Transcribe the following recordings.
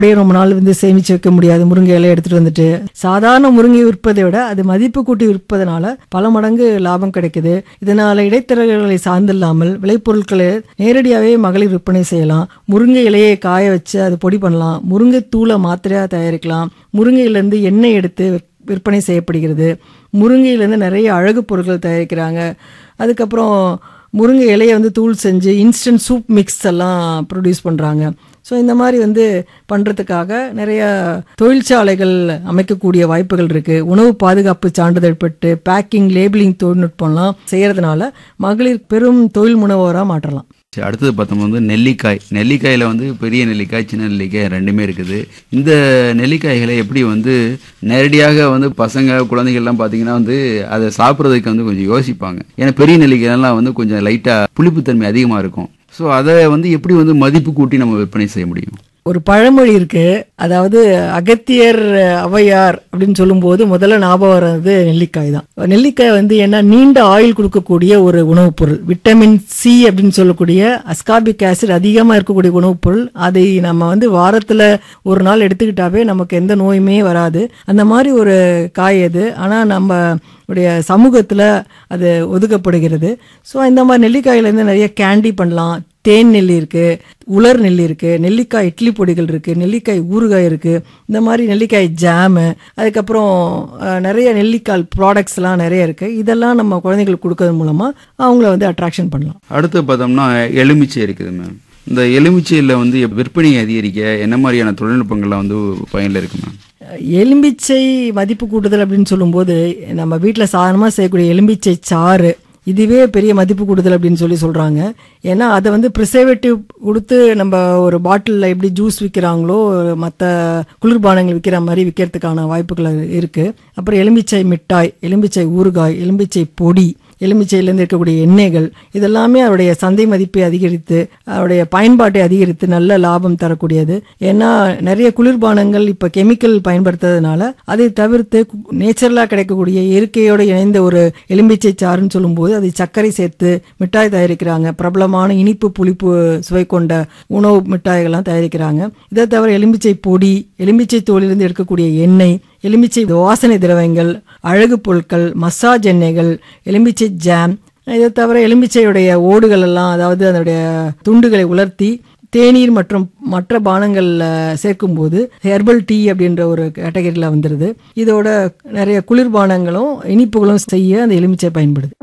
அப்படியே ரொம்ப நாள் வந்து சேமிச்சு வைக்க முடியாது முருங்கை இலையை எடுத்துட்டு வந்துட்டு சாதாரண முருங்கை விற்பதை விட அது மதிப்பு கூட்டி விற்பதனால பல மடங்கு லாபம் கிடைக்குது இதனால இடைத்தரகர்களை சார்ந்தில்லாமல் விளைபொருட்களை நேரடியாகவே மகளிர் விற்பனை செய்யலாம் முருங்கை இலையை காய வச்சு அது பொடி பண்ணலாம் முருங்கை தூளை மாத்திரையா தயாரிக்கலாம் முருங்கையிலேருந்து எண்ணெய் எடுத்து விற்பனை செய்யப்படுகிறது முருங்கையிலேருந்து நிறைய அழகு பொருட்கள் தயாரிக்கிறாங்க அதுக்கப்புறம் முருங்கை இலையை வந்து தூள் செஞ்சு இன்ஸ்டன்ட் சூப் மிக்ஸ் எல்லாம் ப்ரொடியூஸ் பண்ணுறாங்க ஸோ இந்த மாதிரி வந்து பண்ணுறதுக்காக நிறைய தொழிற்சாலைகள் அமைக்கக்கூடிய வாய்ப்புகள் இருக்குது உணவு பாதுகாப்பு சான்றிதழ் பெற்று பேக்கிங் லேபிளிங் தொழில்நுட்பம்லாம் செய்கிறதுனால மகளிர் பெரும் தொழில் முனைவோராக மாற்றலாம் சரி, அடுத்தது பார்த்தோம் வந்து நெல்லிக்காய் நெல்லிக்காயில் வந்து பெரிய நெல்லிக்காய் சின்ன நெல்லிக்காய் ரெண்டுமே இருக்குது இந்த நெல்லிக்காய்களை எப்படி வந்து நேரடியாக வந்து பசங்க குழந்தைகள்லாம் பார்த்தீங்கன்னா வந்து அதை சாப்பிட்றதுக்கு வந்து கொஞ்சம் யோசிப்பாங்க ஏன்னா பெரிய நெல்லிக்காயெல்லாம் வந்து கொஞ்சம் லைட்டாக புளிப்புத்தன்மை அதிகமாக இருக்கும் ஸோ அதை வந்து எப்படி வந்து மதிப்பு கூட்டி நம்ம விற்பனை செய்ய முடியும் ஒரு பழமொழி இருக்கு அதாவது அகத்தியர் ஔவையார் அப்படின்னு சொல்லும்போது முதல்ல ஞாபகம் வர்றது நெல்லிக்காய் தான் நெல்லிக்காய் வந்து என்ன நீண்ட ஆயுள் கொடுக்கக்கூடிய ஒரு உணவுப் பொருள் விட்டமின் சி அப்படின்னு சொல்லக்கூடிய அஸ்காபிக் ஆசிட் அதிகமாக இருக்கக்கூடிய உணவுப் பொருள் அதை நம்ம வந்து வாரத்தில் ஒரு நாள் எடுத்துக்கிட்டாவே நமக்கு எந்த நோயுமே வராது அந்த மாதிரி ஒரு காய் அது ஆனால் நம்ம உடைய சமூகத்தில் அது ஒதுக்கப்படுகிறது ஸோ இந்த மாதிரி நெல்லிக்காயிலேருந்து நிறைய கேண்டி பண்ணலாம் தேன் நெல்லி இருக்கு உலர் நெல்லி இருக்கு நெல்லிக்காய் இட்லி பொடிகள் இருக்கு நெல்லிக்காய் ஊறுகாய் இருக்கு இந்த மாதிரி நெல்லிக்காய் ஜாமு அதுக்கப்புறம் அஹ், நிறைய நெல்லிக்காய் ப்ராடக்ட்ஸ் எல்லாம் நிறைய இருக்கு இதெல்லாம் நம்ம குழந்தைங்களுக்கு கொடுக்கறது மூலமா அவங்கள வந்து அட்ராக்ஷன் பண்ணலாம் அடுத்து பார்த்தோம்னா எலுமிச்சை இருக்குது மேம் இந்த எலுமிச்சையில் வந்து விற்பனை அதிகரிக்க என்ன மாதிரியான தொழில்நுட்பங்கள்லாம் வந்து பயனில் இருக்கு மேம் எலும்பிச்சை மதிப்பு கூட்டுதல் அப்படின்னு சொல்லும்போது நம்ம வீட்டில் சாதாரணமாக செய்யக்கூடிய எலும்பிச்சை சாறு இதுவே பெரிய மதிப்பு கூடுதல் அப்படின்னு சொல்லி சொல்கிறாங்க ஏன்னா அதை வந்து ப்ரிசர்வேட்டிவ் கொடுத்து நம்ம ஒரு பாட்டிலில் எப்படி ஜூஸ் விற்கிறாங்களோ மற்ற குளிர்பானங்கள் விற்கிற மாதிரி விற்கிறதுக்கான வாய்ப்புகள் இருக்குது அப்புறம் எலும்பிச்சை மிட்டாய் எலும்பிச்சை ஊறுகாய் எலும்பிச்சை பொடி எலுமிச்சையிலேருந்து இருக்கக்கூடிய எண்ணெய்கள் இதெல்லாமே அவருடைய சந்தை மதிப்பை அதிகரித்து அவருடைய பயன்பாட்டை அதிகரித்து நல்ல லாபம் தரக்கூடியது ஏன்னா நிறைய குளிர்பானங்கள் இப்போ கெமிக்கல் பயன்படுத்துறதுனால அதை தவிர்த்து நேச்சுரலாக கிடைக்கக்கூடிய இயற்கையோடு இணைந்த ஒரு எலும்பிச்சை சாறுன்னு சொல்லும்போது அதை சர்க்கரை சேர்த்து மிட்டாய் தயாரிக்கிறாங்க பிரபலமான இனிப்பு புளிப்பு சுவை கொண்ட உணவு மிட்டாய்கள்லாம் தயாரிக்கிறாங்க இதை தவிர எலும்பிச்சை பொடி எலும்பிச்சை தோலிலிருந்து எடுக்கக்கூடிய எண்ணெய் எலுமிச்சை வாசனை திரவங்கள் அழகு பொருட்கள் மசாஜ் எண்ணெய்கள் எலுமிச்சை ஜாம் இதை தவிர எலுமிச்சையுடைய ஓடுகள் எல்லாம் அதாவது அதனுடைய துண்டுகளை உலர்த்தி தேநீர் மற்றும் மற்ற பானங்கள்ல சேர்க்கும்போது ஹெர்பல் டீ அப்படின்ற ஒரு கேட்டகரியில் வந்துடுது இதோட நிறைய குளிர்பானங்களும் இனிப்புகளும் செய்ய அந்த எலுமிச்சை பயன்படுது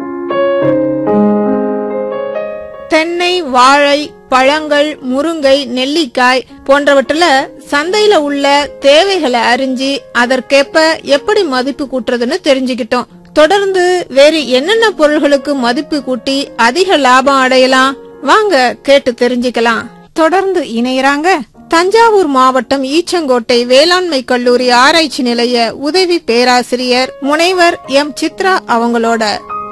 தென்னை வாழை பழங்கள் முருங்கை நெல்லிக்காய் போன்றவற்றுல சந்தையில உள்ள தேவைகளை அறிஞ்சு அதற்கேற்ப எப்படி மதிப்பு கூட்டுறதுன்னு தெரிஞ்சுக்கிட்டோம் தொடர்ந்து வேறு என்னென்ன பொருள்களுக்கு மதிப்பு கூட்டி அதிக லாபம் அடையலாம் வாங்க கேட்டு தெரிஞ்சுக்கலாம் தொடர்ந்து இணையறாங்க தஞ்சாவூர் மாவட்டம் ஈச்சங்கோட்டை வேளாண்மை கல்லூரி ஆராய்ச்சி நிலைய உதவி பேராசிரியர் முனைவர் எம் சித்ரா அவங்களோட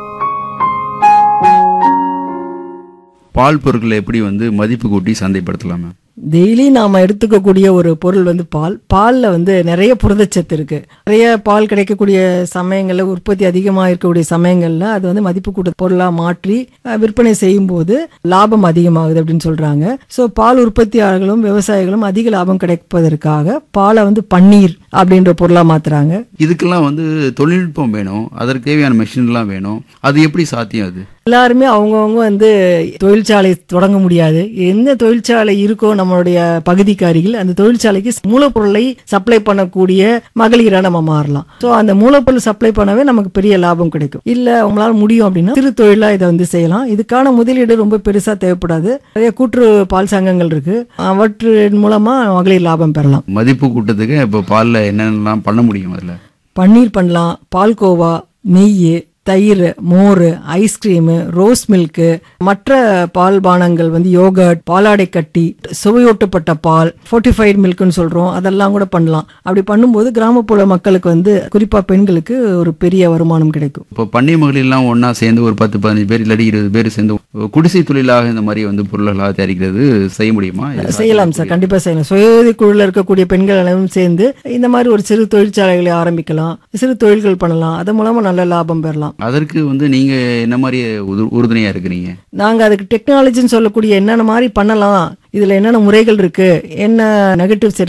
பால் பொருட்களை எப்படி வந்து மதிப்பு கூட்டி சந்தைப்படுத்தலாம் மேம் டெய்லி நாம எடுத்துக்கக்கூடிய ஒரு பொருள் வந்து பால் பால்ல வந்து நிறைய புரதச்சத்து இருக்கு நிறைய பால் கிடைக்கக்கூடிய சமயங்கள்ல உற்பத்தி அதிகமாக இருக்கக்கூடிய சமயங்கள்ல அது வந்து மதிப்பு கூட்ட பொருளா மாற்றி அஹ், விற்பனை செய்யும் போது லாபம் அதிகமாகுது அப்படின்னு சொல்றாங்க ஸோ பால் உற்பத்தியாளர்களும் விவசாயிகளும் அதிக லாபம் கிடைப்பதற்காக பாலை வந்து பன்னீர் அப்படின்ற பொருளா மாத்துறாங்க இதுக்கெல்லாம் வந்து தொழில்நுட்பம் வேணும் அதற்கு தேவையான மெஷின்லாம் வேணும் அது எப்படி சாத்தியம் அது எல்லாருமே அவங்கவுங்க வந்து தொழிற்சாலை தொடங்க முடியாது எந்த தொழிற்சாலை இருக்கோ நம்மளுடைய பகுதிக்கு அருகில் அந்த தொழிற்சாலைக்கு மூலப்பொருளை சப்ளை பண்ணக்கூடிய மகளிரா நம்ம மாறலாம் ஸோ அந்த மூலப்பொருள் சப்ளை பண்ணவே நமக்கு பெரிய லாபம் கிடைக்கும் இல்ல உங்களால முடியும் அப்படின்னா சிறு தொழிலா இதை வந்து செய்யலாம் இதுக்கான முதலீடு ரொம்ப பெருசா தேவைப்படாது நிறைய கூட்டுறவு பால் சங்கங்கள் இருக்கு அவற்றின் மூலமா மகளிர் லாபம் பெறலாம் மதிப்பு கூட்டத்துக்கு இப்போ பாலில் என்னென்னலாம் பண்ண முடியும் அதில் பன்னீர் பண்ணலாம் பால்கோவா நெய் தயிர் மோர் ஐஸ்கிரீமு ரோஸ் மில்க்கு மற்ற பால் பானங்கள் வந்து யோகர்ட் பாலாடை கட்டி சுவையூட்டப்பட்ட பால் ஃபோர்ட்டிஃபைட் மில்க்னு சொல்றோம் அதெல்லாம் கூட பண்ணலாம் அப்படி பண்ணும்போது கிராமப்புற மக்களுக்கு வந்து குறிப்பா பெண்களுக்கு ஒரு பெரிய வருமானம் கிடைக்கும் இப்போ பண்ணை மகளிர்லாம் ஒன்றா சேர்ந்து ஒரு பத்து பதினஞ்சு பேர் இல்லாட்டி இருபது பேர் சேர்ந்து குடிசை தொழிலாக இந்த மாதிரி வந்து பொருள்களாக தயாரிக்கிறது செய்ய முடியுமா இது செய்யலாம் சார் கண்டிப்பா செய்யலாம் சுயோதி குழுல இருக்கக்கூடிய பெண்கள் அனைவரும் சேர்ந்து இந்த மாதிரி ஒரு சிறு தொழிற்சாலைகளை ஆரம்பிக்கலாம் சிறு தொழில்கள் பண்ணலாம் அது மூலமா நல்ல லாபம் பெறலாம் அதற்கு வந்து நீங்கள் என்ன மாதிரி உது உறுதுணையாக இருக்கிறீங்க நாங்க அதுக்கு டெக்னாலஜின்னு சொல்லக்கூடிய என்னென்ன மாதிரி பண்ணலாம் இதுல என்னென்ன முறைகள் இருக்கு என்ன நெகட்டிவ்ஸ்